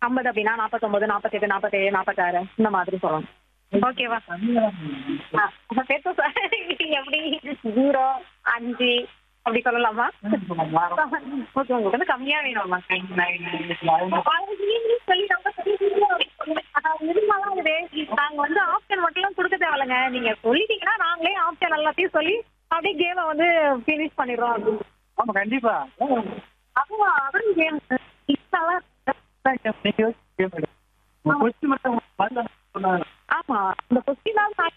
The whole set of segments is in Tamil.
ஐம்பது அப்படின்னா நாற்பத்தொன்பது நாற்பத்தெட்டு நாற்பத்தேழு நாற்பத்தாறு இந்த மாதிரி சொல்லணும் ஓகேவா ஆ, அப்ப சேர்த்து சார் எப்படி ஜீரோ அஞ்சு அப்படி சொல்லலாமா ஓகே உங்களுக்கு வந்து கம்மியா வேணுமா நீங்களே சொல்லி நம்ம சொல்லி இருந்தாலும் இது நாங்க வந்து ஆப்ஷன் மட்டும் கொடுக்க தேவையில்லைங்க நீங்க சொல்லிட்டீங்கன்னா நாங்களே ஆப்ஷன் எல்லாத்தையும் சொல்லி அப்படியே கேமை வந்து ஃபினிஷ் பண்ணிடுறோம் அப்படின்னு ஆமா கண்டிப்பா அப்போ அவரும் கேம் கொஸ்டின் மட்டும் பதில் சொன்னாங்க ஆமா இந்த கொஸ்டின்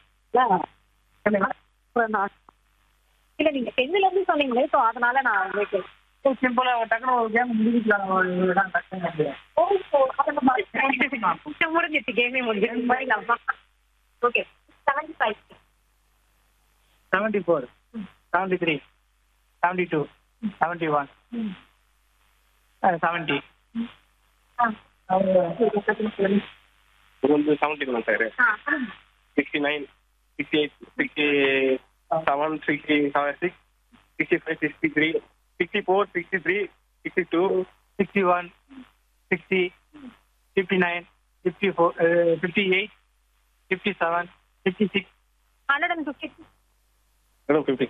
தான் இல்ல நீங்க டென்த்ல இருந்து சொன்னீங்களே சோ அதனால நான் உங்களுக்கு சிம்பிளா டக்குனு ஒரு கேம் முடிக்கலாம் டக்குனு முடிஞ்சிச்சு கேமே முடிஞ்சிச்சு okay seventy five seventy four seventy three seventy two seventy one seventy இது வந்து செவன்டி தான் sir sixty nine sixty eight sixty seven sixty seven six sixty five sixty three sixty four sixty three sixty two sixty one sixty fifty nine fifty four fifty eight fifty seven fifty six hundred and fifty madam fifty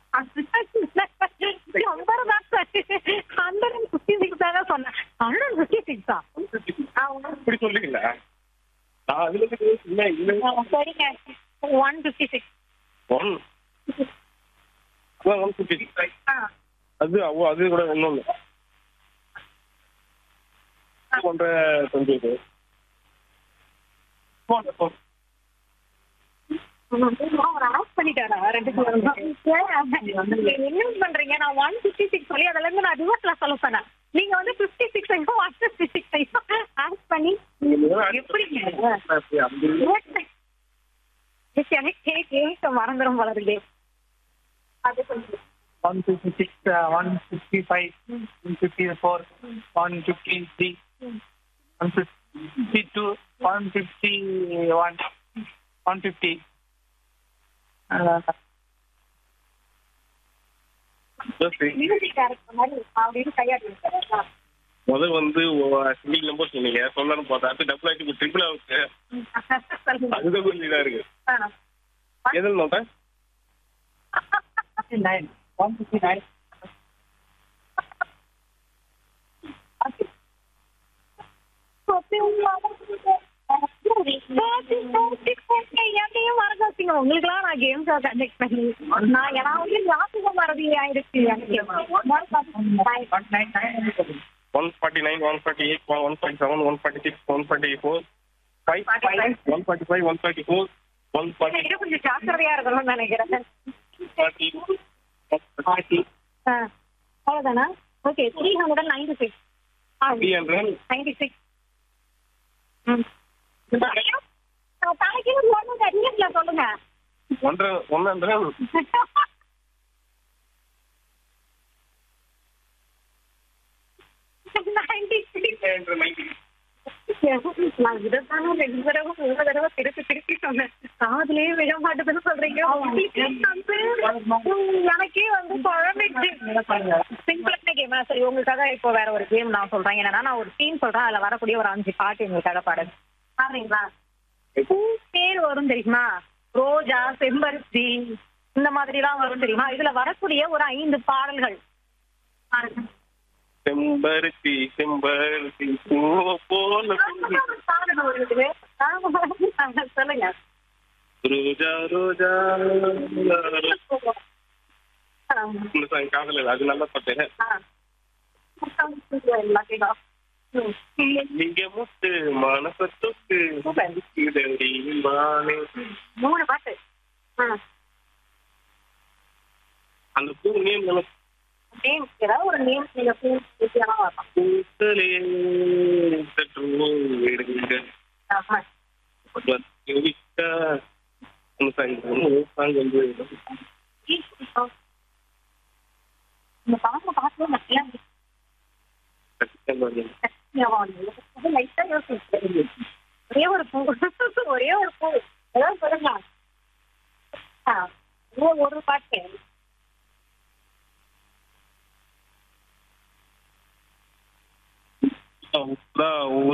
hundred and fifty six தானே சொன்னேன் ஹண்ட்ரட் அண்ட் ஃபிஃப்டி சிக்ஸா இப்படி சொல்லுங்களா நான் அதுல இருந்து இல்லை இல்லை சரிங்க ஒன் ஃபிஃப்டி சிக்ஸ் ஒன் அதான் ஒன் ஃபிஃப்டி சிக்ஸ் அது அவ்வளோ அது கூட ஒன்றும் இல்லை ஒன்றரை டுவெண்ட்டி இது பண்ணிட்டாரா ரெண்டு என்ன பண்றீங்க நான் ஒன் ஃபிஃப்டி சிக்ஸ் சொல்லி அதுல இருந்து நான் ரிவர்ஸ்ல சொல்ல சொன்னேன் நீங்க வந்து ஃபிஃப்டி சிக்ஸ் ஐயோ ஒன் ஃபிஃப்டி சிக்ஸ் ஐயோ ஆட் பண்ணி எப்படிங்க எனக்கு கேட்க மறந்துடும் போல இருக்கு அது கொஞ்சம் one fifty six one fifty five one fifty four one fifty three one fifty two one fifty one one fifty music director மாதிரி அப்படின்னு கையாடி முதல் வந்து சிங்கிள் நம்பர் சொன்னீங்க சொல்லணும்னு பார்த்தா அது டபுள் ஆகிட்டு ட்ரிபிள் ஆகுது அதுதான் கொஞ்சம் இதாக இருக்கு எதில் நோட்டேன் நைன் ஒன் ஃபிஃப்டி நைன் உங்களுக்குலாம் நான் கேம்ஸ் கண்டக்ட் பண்ணி நான் ஏன்னா வந்து ஞாபகம் மறதி ஆயிடுச்சு எனக்கு one nine nine one forty nine one forty eight one forty seven one forty six one forty four five one forty five one forty four one forty இது கொஞ்சம் ஜாக்கிரதையா இருக்கணும்னு நினைக்கிறேன் ஃபார்ட்டி ஃபார்ட்டி ஆ, அவ்வளவுதானா okay three hundred ninety six three hundred ninety six தலைக்கு ஒன்று இங்கிலீஷ்ல சொல்லுங்க ஒன்றரை one hundred ninety six ninety நான் இதைத்தானே ரெண்டு தடவை மூணு தடவை திருப்பி திருப்பி சொன்னேன் காதுலயே விழ மாட்டேதுன்னு சொல்றீங்க எனக்கே வந்து குழம்பிடுச்சு சிம்பிளான கேம் சரி உங்களுக்காக இப்போ வேற ஒரு கேம் நான் சொல்றேன் என்னன்னா நான் ஒரு சீன் சொல்றேன் அதுல வரக்கூடிய ஒரு அஞ்சு பாட்டு உங்களுக்காக பாடுங்க பாடுறீங்களா பூ பேர் வரும் தெரியுமா ரோஜா செம்பருத்தி இந்த மாதிரி எல்லாம் வரும் தெரியுமா இதுல வரக்கூடிய ஒரு ஐந்து பாடல்கள் பாருங்க செம்பருத்தி செம்பருத்தி பூ போல பாடல் வருது சொல்லுங்க ரோஜா ரோஜா இந்த சாங் காதல் இல்ல, அது நல்ல பாட்டு நீங்க முத்து மனசத்துக்கு இடறி மானே மூணு பாட்டு ஆ. அந்த பூ நேம் நமக்கு நேம் ஏதாவது ஒரு நேம் நீங்க பேசியாதான் வரலாம் பூத்தலே சற்று விடுங்க ஆமா. விட்டா அந்த சாங் அந்த சாங் வந்து இந்த பாட்டு பார்க்கவே நிறைய லைட்டா யோசிச்சு ஒரே ஒரு பூ ஒரே ஒரு பூ ஏதாவது சொல்லுங்க ஆ, ஒரே ஒரு பாட்டு தான்